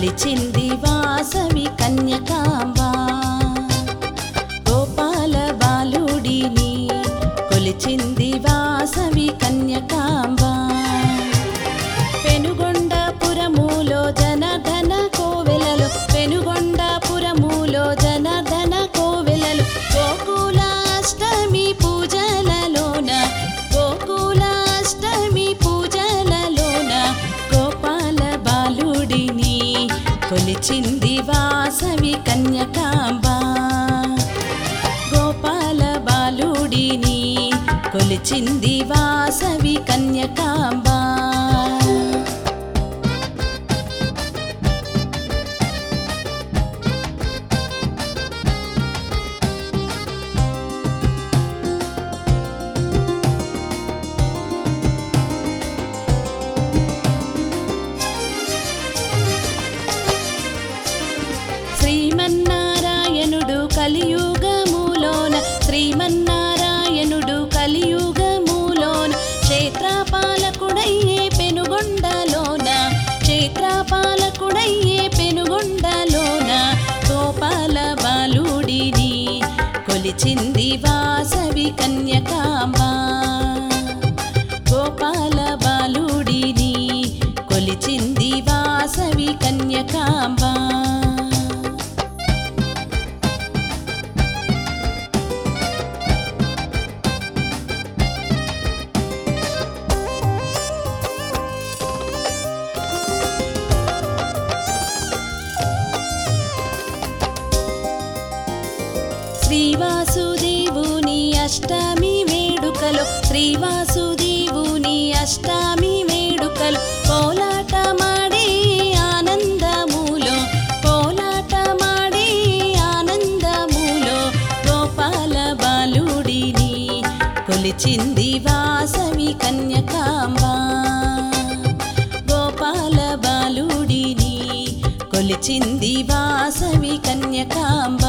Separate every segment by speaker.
Speaker 1: కొలిచింది వాసవి కన్యకాంబ గోపాల బాలుడిని కొలిచింది వాసవి కన్యకాంబ పెనుగొండపురములో జనధన కోవెలలో పెనుగొండపురములో జనధన కోవెలలో గోకులాష్టమి పూజలలోన గోకులాష్టమి పూజలలోన గోపాల బాలుడిని కొలిచింది వాసవి కన్యకాంబ గోపాల బాలుడిని కొలిచింది వాసవి కన్యకాంబ శ్రీమన్నారాయణుడు కలియుగములోన శ్రీమన్నారాయణుడు కలియుగములోన క్షేత్రపాలకుడయ్యే పెనుగొండలోన క్షేత్రపాలకుడయ్యే పెనుగొండలోన గోపాల బాలుడిని కొలిచింది వాసవి కన్యకాంబ గోపాల బాలుడిని కొలిచింది వాసవి కన్యకాంబ శ్రీవాసుదేవుని అష్టమి వేడుకలు శ్రీవాసుదేవుని అష్టమి వేడుకలు పోలాట మాడే ఆనందములో పోలాట మాడే ఆనందములో గోపాల బాలుడిని కొలిచింది వాసవి కన్యకాంబ గోపాల బాలుడిని కొలిచింది వాసవి కన్యకాంబ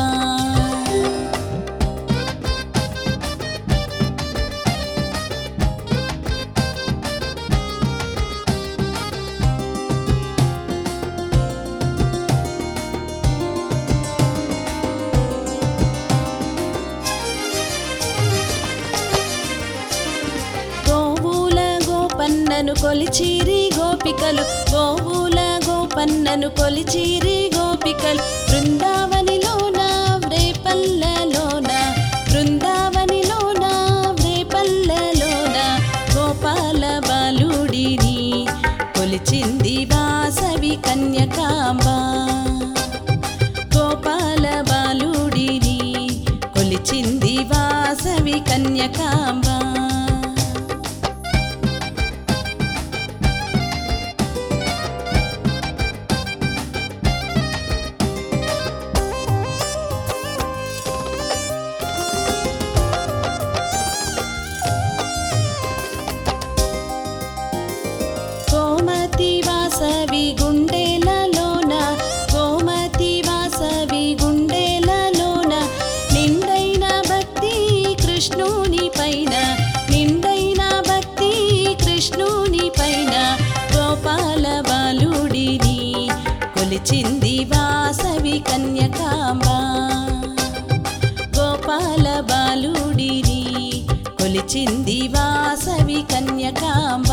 Speaker 1: గోవుల గోపన్నను కొలిచిరి గోపికలు గోవుల గోపన్నను కొలిచిరి గోపికలు బృందావనిలోన వ్రేపల్లలోన బృందావనిలోన వ్రేపల్లలోన గోపాల బాలుడిని కొలిచింది వాసవి కన్యకాంబ గోపాల బాలుడిని కొలిచింది వాసవి కన్యకాంబ గోమతి వాసవి గుండెలలోన గోమతి వాసవి గుండెలలోన నిండైన భక్తి కృష్ణుని పైన నిండైన భక్తి కృష్ణుని పైన గోపాల బాలుడిని కొలిచింది వాసవి కన్యకాంబ గోపాల బాలుడిని కొలిచింది వాసవి కన్యకాంబ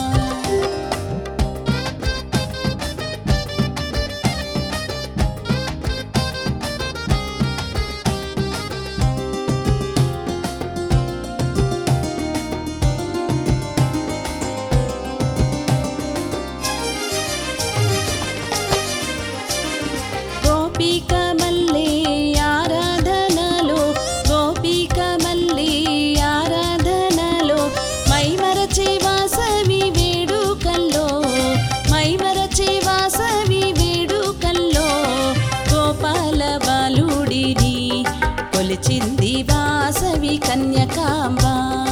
Speaker 1: గోపిక మల్లే ఆరాధనలో గోపిక మల్లే ఆరాధనలో మైమరచే వాసవి వేడుకల్లో మైమరచే వాసవి వేడుకల్లో గోపాల బాలుడిని కొలిచింది వాసవి కన్యకాంబ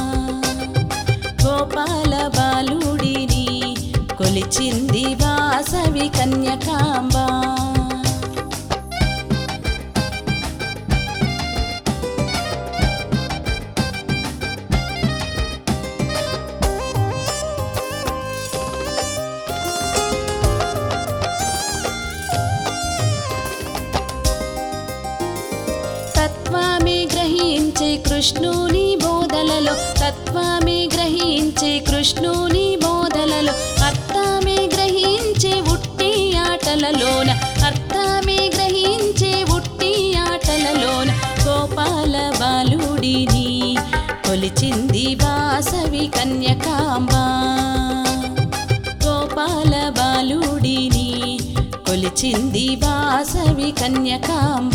Speaker 1: గోపాల బాలుడిని కొలిచింది వాసవి కన్యకాంబ కృష్ణుని బోధలలో తత్వమే గ్రహించే కృష్ణుని బోధలలో అర్థమే గ్రహించే ఉట్టి ఆటలలోన అర్థమే గ్రహించే ఉట్టి ఆటలలోన గోపాల బాలుడిని కొలిచింది వాసవి కన్యకాంబ గోపాల బాలుడిని కొలిచింది వాసవి కన్యకాంబ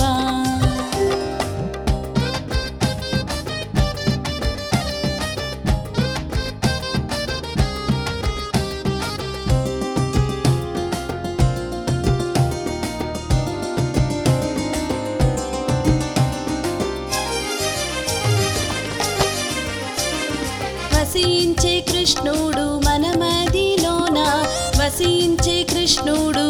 Speaker 1: వసించే కృష్ణుడు మన మదిలోన వసించే కృష్ణుడు